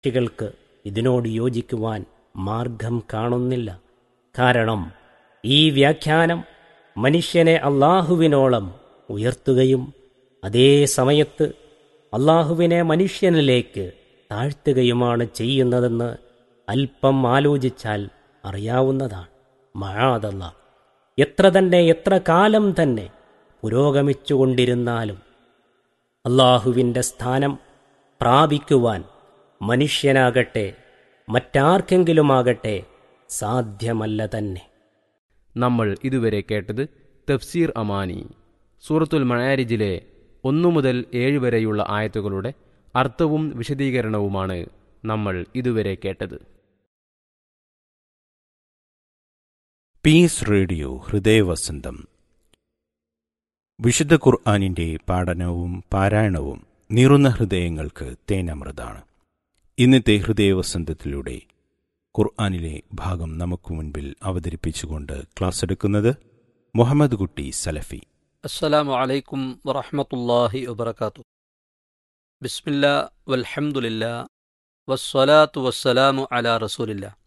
കക്ഷികൾക്ക് ഇതിനോട് യോജിക്കുവാൻ മാർഗം കാണുന്നില്ല കാരണം ഈ വ്യാഖ്യാനം മനുഷ്യനെ അള്ളാഹുവിനോളം ഉയർത്തുകയും അതേ സമയത്ത് അള്ളാഹുവിനെ മനുഷ്യനിലേക്ക് താഴ്ത്തുകയുമാണ് ചെയ്യുന്നതെന്ന് അല്പം ആലോചിച്ചാൽ അറിയാവുന്നതാണ് മഴാതല്ല എത്ര തന്നെ എത്ര കാലം തന്നെ പുരോഗമിച്ചുകൊണ്ടിരുന്നാലും അള്ളാഹുവിൻ്റെ സ്ഥാനം പ്രാപിക്കുവാൻ മനുഷ്യനാകട്ടെ മറ്റാർക്കെങ്കിലുമാകട്ടെ സാധ്യമല്ല തന്നെ നമ്മൾ ഇതുവരെ കേട്ടത് തഫ്സീർ അമാനി സൂറത്തുൽ മണാരിജിലെ ഒന്നു മുതൽ ഏഴ് വരെയുള്ള ആയത്തുകളുടെ അർത്ഥവും വിശദീകരണവുമാണ് നമ്മൾ ഇതുവരെ കേട്ടത് പീസ് റേഡിയോ ഹൃദയവസന്തം വിശുദ്ധ ഖുർആാനിൻ്റെ പാഠനവും പാരായണവും നീറുന്ന ഹൃദയങ്ങൾക്ക് തേനമൃതാണ് ഇന്നത്തെ ഹൃദയവസന്തത്തിലൂടെ ഖുർആാനിലെ ഭാഗം നമുക്ക് മുൻപിൽ അവതരിപ്പിച്ചുകൊണ്ട് ക്ലാസ് എടുക്കുന്നത് മുഹമ്മദ് കുട്ടി സലഫി السلام عليكم ورحمة الله وبركاته بسم الله والحمد لله والصلاة والسلام على رسول الله